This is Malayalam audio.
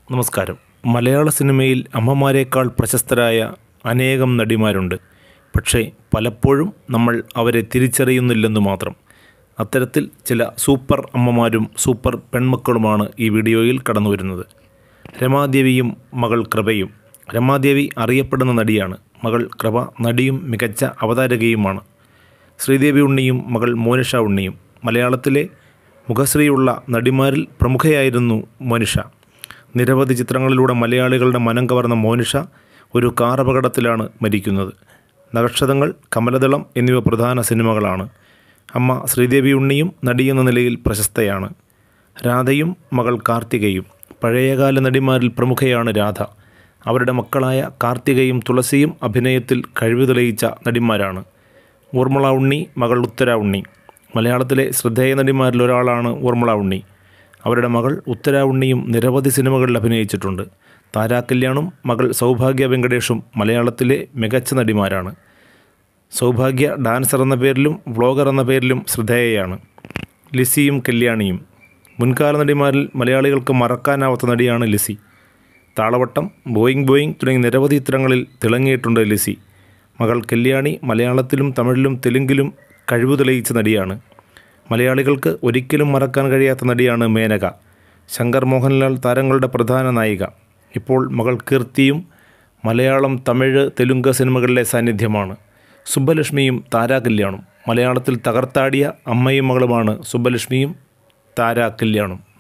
നമസ്കാരം മലയാള സിനിമയിൽ അമ്മമാരെക്കാൾ പ്രശസ്തരായ അനേകം നടിമാരുണ്ട് പക്ഷേ പലപ്പോഴും നമ്മൾ അവരെ തിരിച്ചറിയുന്നില്ലെന്ന് മാത്രം അത്തരത്തിൽ ചില സൂപ്പർ അമ്മമാരും സൂപ്പർ പെൺമക്കളുമാണ് ഈ വീഡിയോയിൽ കടന്നു വരുന്നത് രമാദേവിയും മകൾ കൃപയും രമാദേവി അറിയപ്പെടുന്ന നടിയാണ് മകൾ കൃപ നടിയും മികച്ച അവതാരകയുമാണ് ശ്രീദേവി ഉണ്ണിയും മകൾ മോനിഷ ഉണ്ണിയും മലയാളത്തിലെ മുഖശ്രീയുള്ള നടിമാരിൽ പ്രമുഖയായിരുന്നു മോനിഷ നിരവധി ചിത്രങ്ങളിലൂടെ മലയാളികളുടെ മനം കവർന്ന മോനിഷ ഒരു കാർ അപകടത്തിലാണ് മരിക്കുന്നത് നക്ഷതങ്ങൾ കമലദളം എന്നിവ പ്രധാന സിനിമകളാണ് അമ്മ ശ്രീദേവി ഉണ്ണിയും നടിയെന്ന നിലയിൽ പ്രശസ്തയാണ് രാധയും മകൾ കാർത്തികയും പഴയകാല നടിമാരിൽ പ്രമുഖയാണ് രാധ അവരുടെ മക്കളായ കാർത്തികയും തുളസിയും അഭിനയത്തിൽ കഴിവ് തെളിയിച്ച നടിമാരാണ് ഊർമിള ഉണ്ണി മകൾ ഉത്തര ഉണ്ണി മലയാളത്തിലെ ശ്രദ്ധേയ നടിമാരിൽ ഒരാളാണ് ഊർമിള ഉണ്ണി അവരുടെ മകൾ ഉത്തര ഉണ്ണിയും നിരവധി സിനിമകളിൽ അഭിനയിച്ചിട്ടുണ്ട് താരാ കല്യാണും മകൾ സൗഭാഗ്യ വെങ്കടേഷും മലയാളത്തിലെ മികച്ച നടിമാരാണ് സൗഭാഗ്യ ഡാൻസർ എന്ന പേരിലും വ്ളോഗർ എന്ന പേരിലും ശ്രദ്ധേയയാണ് ലിസിയും കല്യാണിയും മുൻകാല നടിമാരിൽ മലയാളികൾക്ക് മറക്കാനാവാത്ത നടിയാണ് ലിസി താളവട്ടം ബോയിങ് ബോയിങ് തുടങ്ങിയ നിരവധി ചിത്രങ്ങളിൽ തിളങ്ങിയിട്ടുണ്ട് ലിസി മകൾ കല്യാണി മലയാളത്തിലും തമിഴിലും തെലുങ്കിലും കഴിവ് തെളിയിച്ച നടിയാണ് മലയാളികൾക്ക് ഒരിക്കലും മറക്കാൻ കഴിയാത്ത നടിയാണ് മേനക ശങ്കർ മോഹൻലാൽ താരങ്ങളുടെ പ്രധാന നായിക ഇപ്പോൾ മകൾ കീർത്തിയും മലയാളം തമിഴ് തെലുങ്ക് സിനിമകളിലെ സാന്നിധ്യമാണ് സുബ്ബലക്ഷ്മിയും താരാ കല്യാണും മലയാളത്തിൽ തകർത്താടിയ അമ്മയും മകളുമാണ് സുബ്ബലക്ഷ്മിയും താരാ കല്യാണും